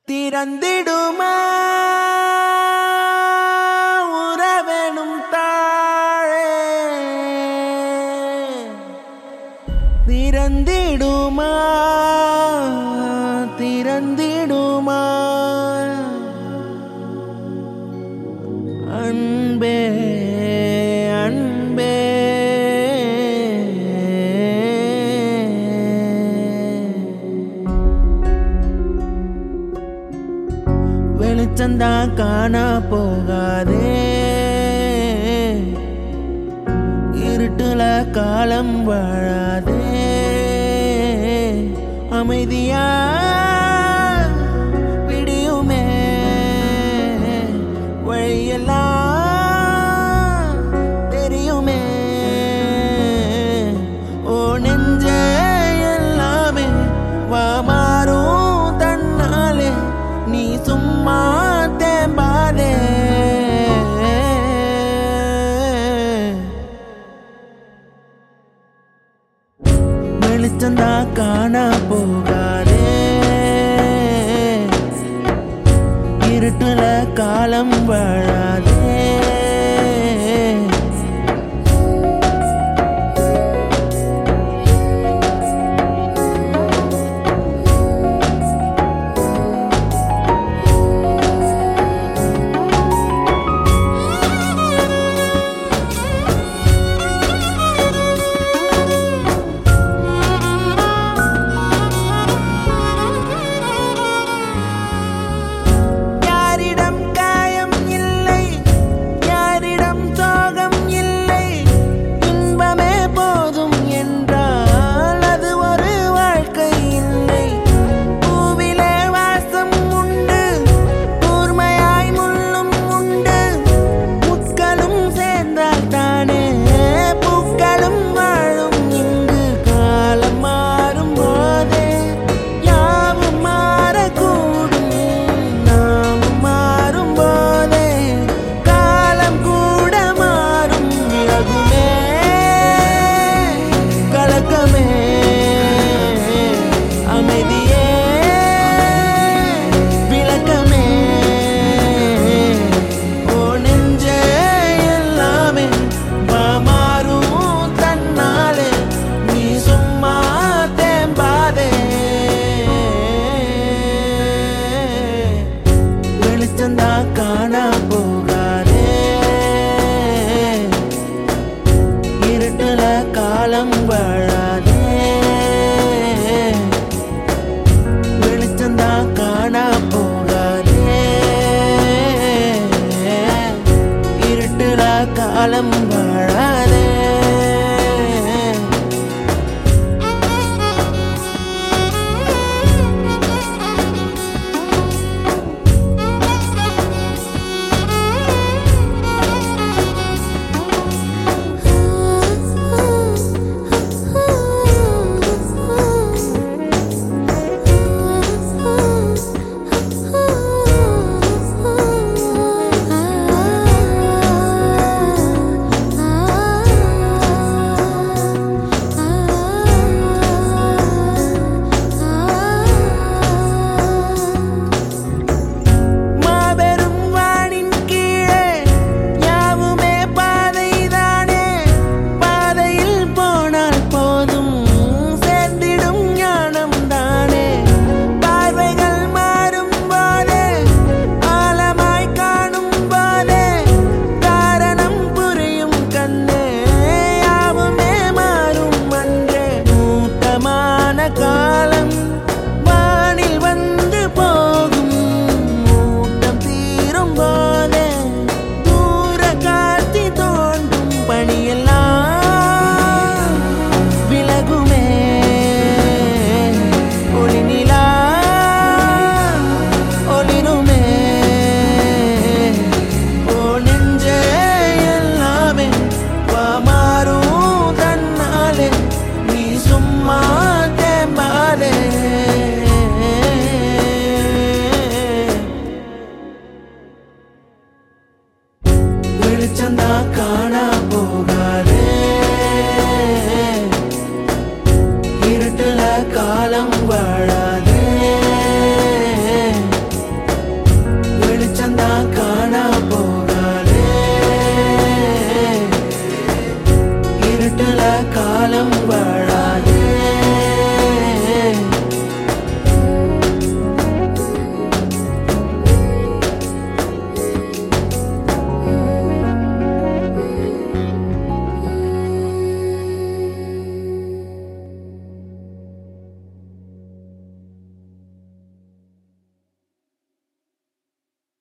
திறந்திடுமா உறவெனும் தாழே திறந்திடுமா திறந்திடுமா அன்பே அன்பே வெளிச்சந்தா காண போகாதே இருட்டுல காலம் வாழாதே அமைதியா விடியுமே வழியெல்லாம் தெரியுமே ஓ நெஞ்ச எல்லாமே வா மாறும் தன்னாலே நீ சும்மா தேம்பாதே வெளிச்சந்தா காண போகாதே இருட்டுல காலம் வாழாதே யாரிடம் காயம் இல்லை யாரிடம் சோகம் இல்லை இன்பமே போதும் என்றால் அது ஒரு வாழ்க்கை இல்லை பூவிலே வாசம் உண்டு கூர்மையாய் முள்ளும் உண்டு முட்களும் சேர்ந்தால் தானே பூக்களும் வாழும் இங்கு காலம் மாறும் போதே யாவும் மாறக்கூடும் நாமும் மாறும் போதே காலம் கூட மாறும் விலகுமே கலக்கமே அமைதியே விளக்கமே ஓ நெஞ்சே எல்லாமே வா மாறும் தன்னாலே நீ சும்மா தேம்பாதே வெளிச்சந்தா காண போகாதே இருட்டுல காலம் வாழாதே வெளிச்சந்தா காண போகாதே இருட்டுல காலம் வாழாதே காலம் வாழாதே